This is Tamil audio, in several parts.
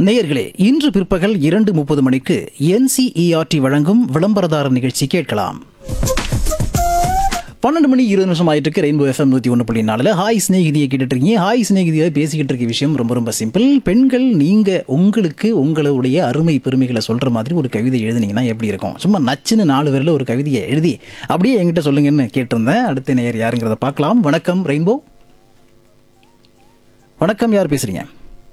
நேயர்களே இன்று பிற்பகல் இரண்டு முப்பது மணிக்கு என்சிஇஆர்டி வழங்கும் விளம்பரதாரர் நிகழ்ச்சி கேட்கலாம் பன்னெண்டு மணி இருபது நிமிஷம் ஆயிட்டு இருக்கு ரெயின்போ எஃப்எம் நூற்றி ஒன்று புள்ளி நாலில் ஹாய் ஸ்நேகிதியை கேட்டுட்டு இருக்கீங்க ஹாய் ஸ்நேகிதியை பேசிக்கிட்டு இருக்க விஷயம் ரொம்ப ரொம்ப சிம்பிள் பெண்கள் நீங்கள் உங்களுக்கு உங்களுடைய அருமை பெருமைகளை சொல்கிற மாதிரி ஒரு கவிதை எழுதுனீங்கன்னா எப்படி இருக்கும் சும்மா நச்சுன்னு நாலு பேரில் ஒரு கவிதையை எழுதி அப்படியே என்கிட்ட சொல்லுங்கன்னு கேட்டிருந்தேன் அடுத்த நேயர் யாருங்கிறத பார்க்கலாம் வணக்கம் ரெயின்போ வணக்கம் யார் பேசுறீங்க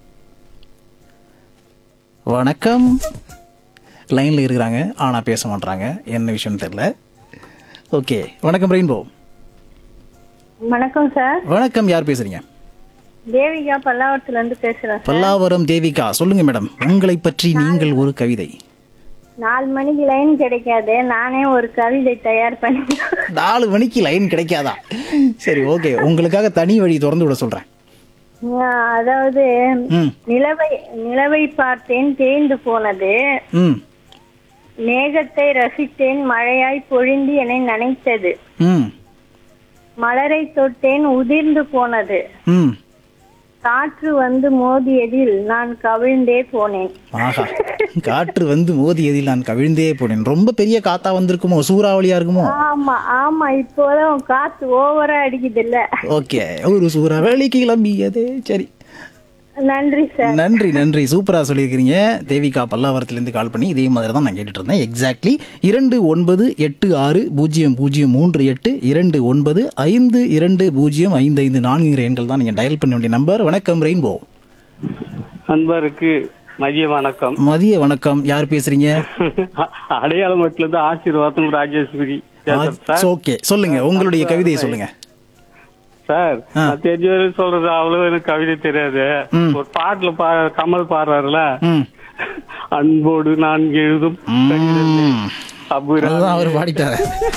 வணக்கம் லைனில் இருக்கிறாங்க ஆனால் பேச மாட்றாங்க என்ன விஷயம்னு தெரில ஓகே வணக்கம் ரெயின்போ வணக்கம் சார் வணக்கம் யார் பேசுறீங்க தேவிகா பல்லாவரத்துல இருந்து பேசுறேன் சார் பல்லாவரம் தேவிகா சொல்லுங்க மேடம் உங்களை பற்றி நீங்கள் ஒரு கவிதை நாலு மணிக்கு லைன் கிடைக்காது நானே ஒரு கவிதை தயார் பண்ணி நாலு மணிக்கு லைன் கிடைக்காதா சரி ஓகே உங்களுக்காக தனி வழி திறந்து விட சொல்றேன் அதாவது ம் நிலவை நிலவை பார்த்தேன் தேய்ந்து போனது ம் மேகத்தை ரசித்தேன் மழையாய் பொழிந்து என்னை நனைத்தது ம் மலரை தொட்டேன் உதிர்ந்து போனது ம் காற்று வந்து மோதியதில் நான் கவிழ்ந்தே போனேன் ஆஹா காற்று வந்து மோதியதில் நான் கவிழ்ந்தே போனேன் ரொம்ப பெரிய காத்தா வந்திருக்குமோ சூறாவளியா இருக்குமோ ஆமா ஆமா இப்போதான் காத்து ஓவரா அடிக்குது இல்ல ஓகே ஒரு சூறாவளிக்கு கிளம்பியதே சரி நன்றி சார் நன்றி நன்றி சூப்பரா சொல்லியிருக்கிறீங்க தேவிகா பல்லாவரத்திலிருந்து கால் பண்ணி இதே மாதிரி தான் நான் கேட்டுட்டு இருந்தேன் எக்ஸாக்ட்லி இரண்டு ஒன்பது எட்டு ஆறு பூஜ்ஜியம் பூஜ்ஜியம் மூன்று எட்டு இரண்டு ஒன்பது ஐந்து இரண்டு பூஜ்ஜியம் ஐந்து ஐந்து நான்குங்கிற எண்கள் தான் நீங்கள் டயல் பண்ண வேண்டிய நம்பர் வணக்கம் ரெயின்போ அன்பருக்கு மதிய வணக்கம் மதிய வணக்கம் யார் பேசுறீங்க அடையாளம் மட்டும் இருந்து ஆசீர்வாதம் ராஜேஸ்வரி பேசுறேன் சார் ஓகே சொல்லுங்க உங்களுடைய கவிதையை சொல்லுங்க சார் நான் தெரிஞ்ச வரைக்கும் சொல்றது அவ்வளவு எனக்கு கவிதை தெரியாது ஒரு பாட்டுல பா கமல் பாடுறாருல ம் அன்போடு நான் எழுதும் ம். அபுரா அதுதான் அவர் பாடிட்டாரு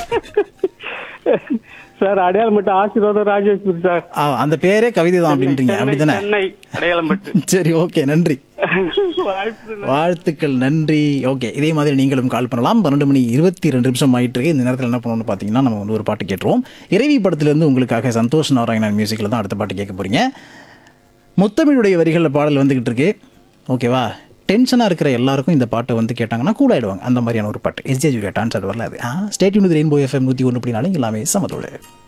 சார் அடையாளம் மட்டும் ஆசீர்வாதம் ராஜேஸ்வரி சார் ஆ, அந்த பேரே கவிதை தான் அப்படின்றீங்க சென்னை அப்படிதானே சென்னை அடையாளம் மட்டும் சரி ஓகே நன்றி வாய்ப்பு வாழ்த்துக்கள் நன்றி ஓகே இதே மாதிரி நீங்களும் கால் பண்ணலாம் பன்னெண்டு மணி இருபத்தி ரெண்டு நிமிஷம் ஆயிட்டு இருக்கு இந்த நேரத்தில் என்ன பண்ணணும்னு பார்த்தீங்கன்னா நம்ம வந்து ஒரு பாட்டு கேட்டுருவோம் இறைவி படத்திலிருந்து உங்களுக்காக சந்தோஷ் நாராயணன் மியூசிக்கில் தான் அடுத்த பாட்டு கேட்க போறீங்க முத்தமிழுடைய வரிகளில் பாடல் வந்துகிட்டு இருக்கு ஓகேவா டென்ஷனாக இருக்கிற எல்லாருக்கும் இந்த பாட்டை வந்து கேட்டாங்கன்னா கூட ஆயிடுவாங்க அந்த மாதிரியான ஒரு பாட்டு எஸ்ஜே ஜூரியா டான்ஸ் அது வரல அது ஸ்டேட் யூனிட் ரெயின்போ எஃப்எம் நூற்றி ஒன்று அப்படின்னாலும் எல்லாமே சமத்தோடு